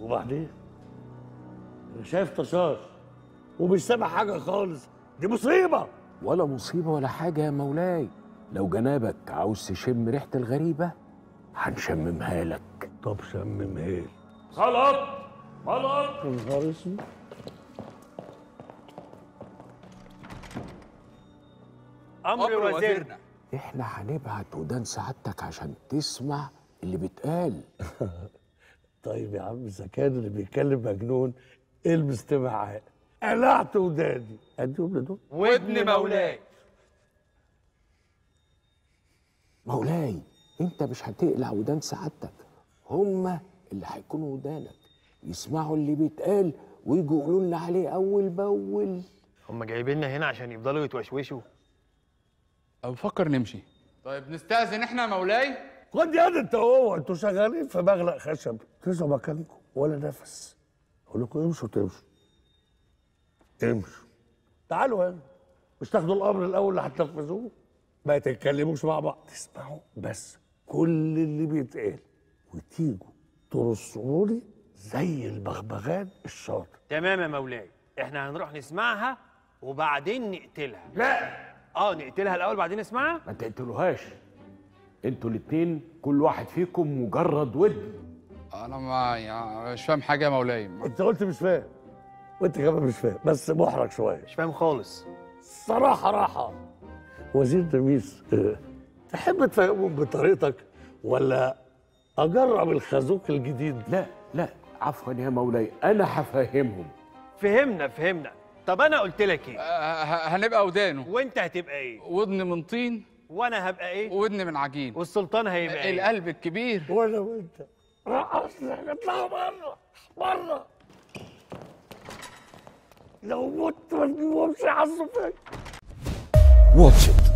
وبعدين انا شايف طشاش ومش سامع حاجه خالص دي مصيبه ولا مصيبة ولا حاجة يا مولاي لو جنابك عاوز تشم ريحة الغريبة هنشممها لك طب شممها لي غلط غلط يا نهار اسود امر وزيرنا احنا هنبعت ودان سعادتك عشان تسمع اللي بيتقال طيب يا عم اذا كان اللي بيتكلم مجنون البس تبعها قلعت وداني اديهم لدول ودن مولاي مولاي انت مش هتقلع ودان سعادتك هما اللي هيكونوا ودانك يسمعوا اللي بيتقال ويجوا يقولوا لنا عليه اول باول هم جايبيننا هنا عشان يفضلوا يتوشوشوا أو بفكر نمشي طيب نستأذن احنا يا مولاي خد يد انت هو انتوا شغالين في مغلق خشب تنسوا مكانكم ولا نفس اقول لكم امشوا تمشوا امشوا تعالوا هنا مش تاخدوا الامر الاول اللي هتنفذوه ما تتكلموش مع بعض تسمعوا بس كل اللي بيتقال وتيجوا ترصوا لي زي البغبغان الشاطر تمام يا مولاي احنا هنروح نسمعها وبعدين نقتلها لا اه نقتلها الاول بعدين نسمعها ما تقتلوهاش انتوا الاتنين كل واحد فيكم مجرد ودن أنا ما يعني مش فاهم حاجة يا مولاي انت قلت مش فاهم وانت كمان مش فاهم بس محرج شويه مش فاهم خالص الصراحة راحة وزير تميس اه، تحب تفهمهم بطريقتك ولا أجرب الخازوق الجديد لا لا عفوا يا مولاي انا هفهمهم فهمنا فهمنا طب انا قلت لك ايه أه، ه- هنبقى ودانه وانت هتبقى ايه ودن من طين وانا هبقى ايه ودن من عجين والسلطان هيبقى ايه القلب الكبير وأنا وأنت رقصنا اطلعوا بره بره لو مت ما تجيبهمش يعصوا فيا واتش إت